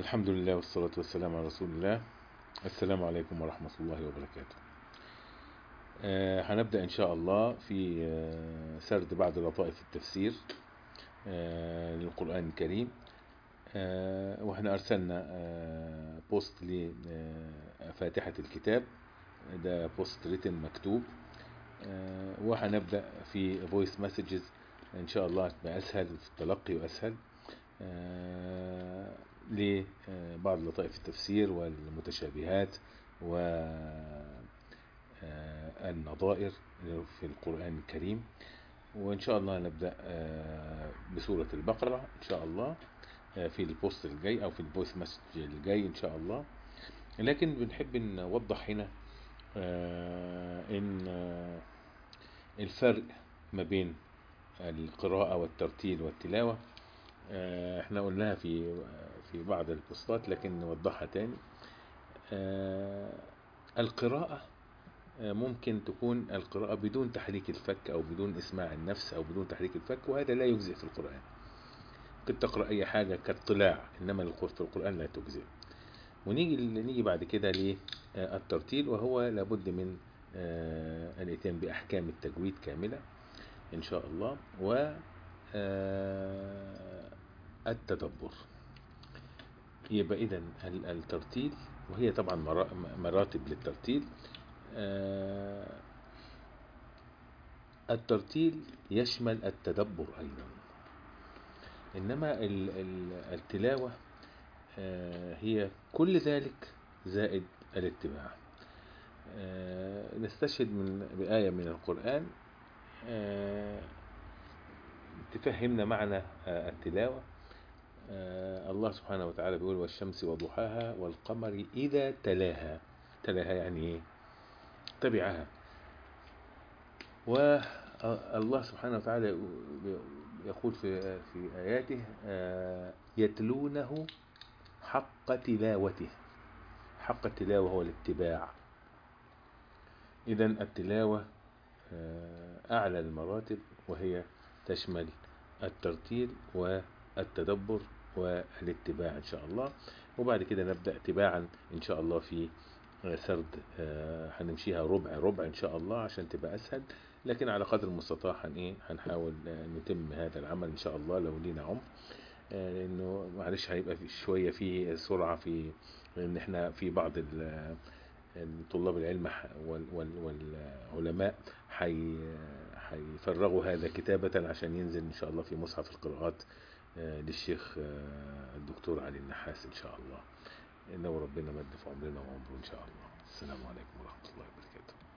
الحمد لله والصلاة والسلام على رسول الله السلام عليكم ورحمة الله وبركاته آه هنبدأ إن شاء الله في آه سرد بعض لطائف التفسير آه للقرآن الكريم آه وإحنا أرسلنا آه بوست لفاتحة الكتاب ده بوست ريتن مكتوب آه وهنبدأ في فويس مسجز إن شاء الله تبقى أسهل في التلقي وأسهل آه لبعض لطائف التفسير والمتشابهات والنظائر في القرآن الكريم وإن شاء الله نبدأ بسورة البقرة إن شاء الله في البوست الجاي أو في الفويس مسج الجاي إن شاء الله لكن بنحب نوضح هنا إن الفرق ما بين القراءة والترتيل والتلاوة احنا قلناها في في بعض البوستات لكن نوضحها تاني القراءة ممكن تكون القراءة بدون تحريك الفك أو بدون إسماع النفس أو بدون تحريك الفك وهذا لا يجزئ في القرآن ممكن تقرأ أي حاجة كاطلاع إنما في القرآن لا تجزئ ونيجي نيجي بعد كده للترتيل وهو لابد من الاتيان بأحكام التجويد كاملة إن شاء الله و التدبر يبقى إذا الترتيل وهي طبعا مراتب للترتيل الترتيل يشمل التدبر أيضا إنما التلاوة هي كل ذلك زائد الاتباع نستشهد من بآية من القرآن تفهمنا معنى التلاوة الله سبحانه وتعالى بيقول والشمس وضحاها والقمر إذا تلاها تلاها يعني إيه تبعها والله سبحانه وتعالى يقول في في آياته يتلونه حق تلاوته حق التلاوة هو الاتباع إذا التلاوة أعلى المراتب وهي تشمل الترتيل والتدبر والاتباع إن شاء الله وبعد كده نبدأ تباعا إن شاء الله في سرد هنمشيها ربع ربع إن شاء الله عشان تبقى أسهل لكن على قدر المستطاع هن إيه هنحاول نتم هذا العمل إن شاء الله لو لينا عمر لأنه معلش هيبقى في شوية في سرعة في لأن إحنا في بعض طلاب العلم والعلماء هيفرغوا هذا كتابة عشان ينزل إن شاء الله في مصحف القراءات للشيخ الدكتور علي النحاس إن شاء الله لو ربنا مد في عمرنا وعمره إن شاء الله السلام عليكم ورحمة الله وبركاته